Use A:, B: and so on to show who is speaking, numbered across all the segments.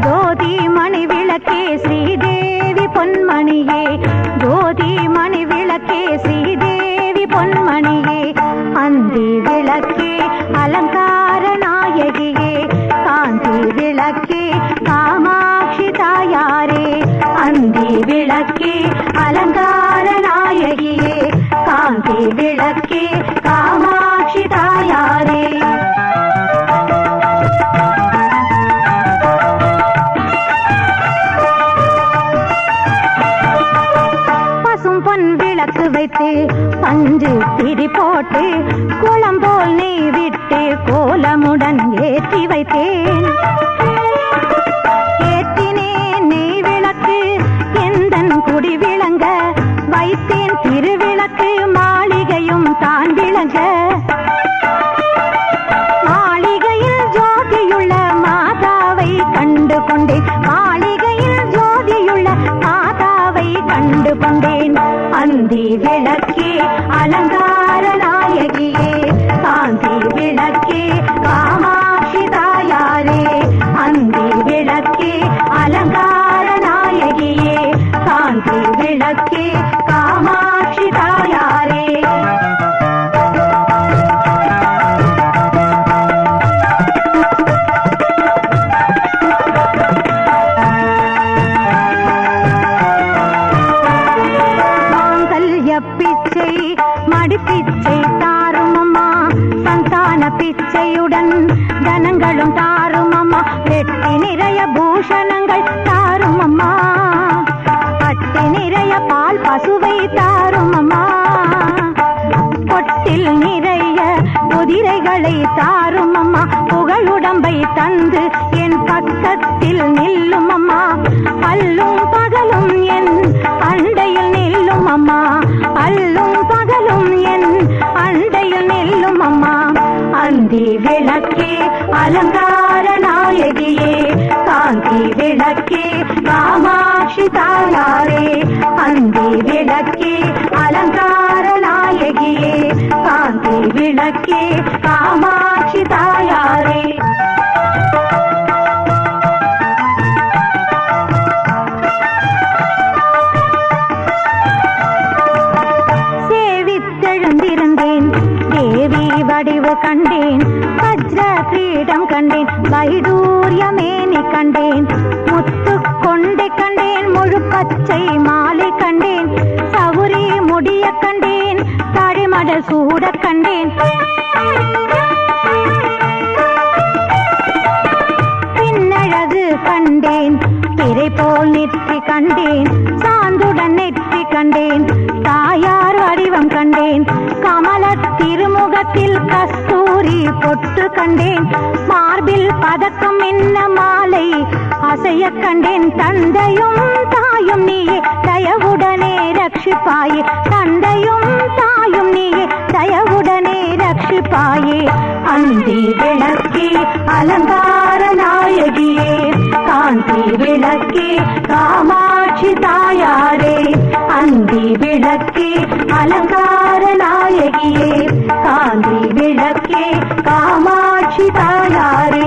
A: ஜோதி மணி விளக்கே ஸ்ரீதேவி பொன்மணியே ஜோதி மணி விளக்கே ஸ்ரீதேவி பொன்மணியே அந்தி விளக்கே அலங்கார நாயகியே காந்தி விளக்கே காமாட்சி தாயாரே அந்தி விளக்கே அலங்கார நாயகியே காந்தி விளக்கே காமாட்சி தாயாரே பசும் பொன் விளக்கு வைத்து பஞ்சு திரி போட்டு குளம் போல் நெய் விட்டு கோலமுடன் ஏற்றி வைத்தேன் ஏற்றினேன் நெய் விளக்கு எந்தன் குடி விளங்க வைத்தேன் திருவிளக்கு மாளிகையும் தான் விளங்க மாளிகையில் ஜோதியுள்ள மாதாவை கண்டு கொண்டேன் மாளிகையில் ஜோதியுள்ள மாதாவை கண்டு கொண்டேன் அந்தி விளக்கே அலங்கார நாயகியே காந்தி விளக்கே காமாட்சி தாயாரே அந்தி விளக்கே அலங்கார நாயகியே காந்தி விளக்கே காமாட்சி தாயாரே மாங்கல்ய பிச்சை மடிப்பிச்சை தாரும் அம்மா சந்தான பிச்சையுடன் தனங்களும் தாரும் அம்மா வெட்டி நிறைய பூஷணங்கள் தாரும் அம்மா பட்டி நிறைய பால் பசுவை தாரும் அம்மா பொட்டில் நிறைய குதிரைகளை தாரும் அம்மா புகழுடம்பை தந்து என் பக்கத்தில் நில்லும் அம்மா அல்லும் பகலும் என் அண்டையில் நில்லும் அம்மா அல்லும் பகலும் என் அண்டையில் நில்லும் அம்மா அந்தி விளக்கே அலங்கார நாயகியே காந்தி விளக்கே காமாட்சி தாயாரே அந்தி விளக்கே அலங்கார நாயகியே காந்தி விளக்கே காமாட்சி தாயாரே சேவித்தெழுந்திருந்தேன் தேவி வடிவு கண்டேன் வஜ்ர கிரீடம் கண்டேன் வைடூரியமேனி கண்டேன் முத்து கொண்டை கண்டேன் முழு பச்சை மாலை கண்டேன் சவுரி முடிய கண்டேன் தழிமடல் சூட கண்டேன் பின்னழகு கண்டேன் பிறை போல் நெற்றி கண்டேன் சாந்துடன் நெற்றி கண்டேன் தாயார் வடிவம் கண்டேன் கமல திருமுகத்தில் கஸ்தூரி பொட்டு கண்டேன் மார்பில் பதக்கம் என்ன மாலை அசைய கண்டேன் தந்தையும் தாயும் நீயே தயவுடனே ரட்சிப்பாயே தந்தையும் தாயும் நீயே தயவுடனே ரட்சிப்பாயே அந்தி விளக்கே அலங்கார நாயகியே காந்தி விளக்கே காமாட்சி தாயாரே அந்தி விளக்கே அலங்கார நாயகியே காந்தி விளக்கே காமாட்சி தாயாரே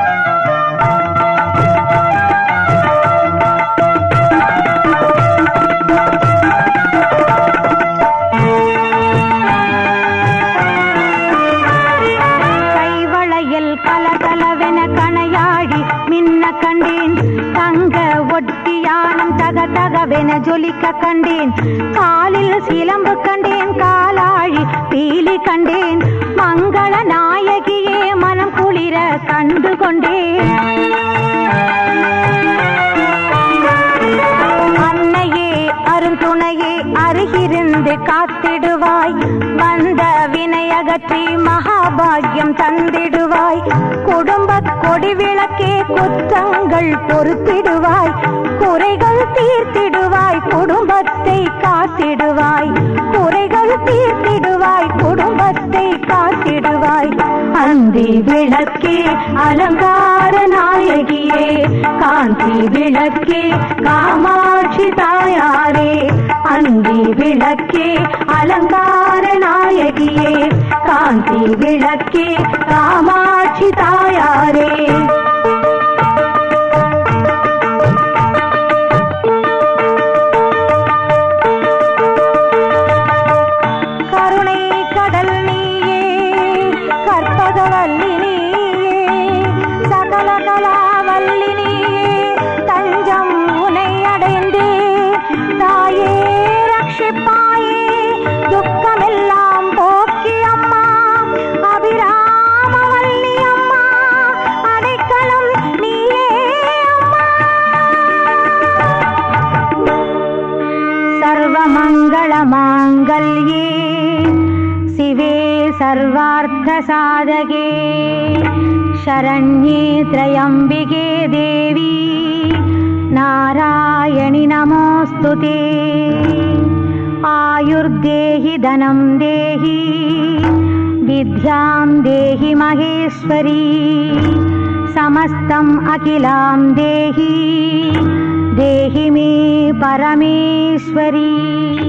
A: கைவளையல் கலகலவென கணையாழி மின்ன கண்டேன் தங்க ஒட்டியானம் தக தகவென ஜொலிக்க கண்டேன் காலில் சிலம்பு கண்டேன் காலாழி பீலி கண்டேன் மங்கள நாயகியே மனம் குளிர கண்டு கொண்டேன் அன்னையே அருந்துணையே அருகிருந்து காத்திடுவாய் வந்த வினையகற்றி மகாபாகியம் தந்திடுவாய் குடும்ப கொடி விளக்கே குற்றங்கள் பொறுத்திடுவாய் குறைகள் தீர்த்திடுவாய் குடும்பத்தை காத்திடுவாய் குறைகள் தீர்த்திடுவாய் குடும்பத்தை காத்திடுவாய் அந்தி விளக்கே அலங்கார நாயகியே காந்தி விளக்கே காமாட்சி தாயாரே அந்தி விளக்கே அலங்கார நாயகியே காந்தி விளக்கே காமாட்சி தாயாரே सर्वार्थसाधके शरण्ये त्र्यम्बिके देवी नारायणि नमोऽस्तु ते आयुर्देहि धनं देहि विद्यां देहि महेश्वरी समस्तम् अखिलां देहि देहि मे परमेश्वरी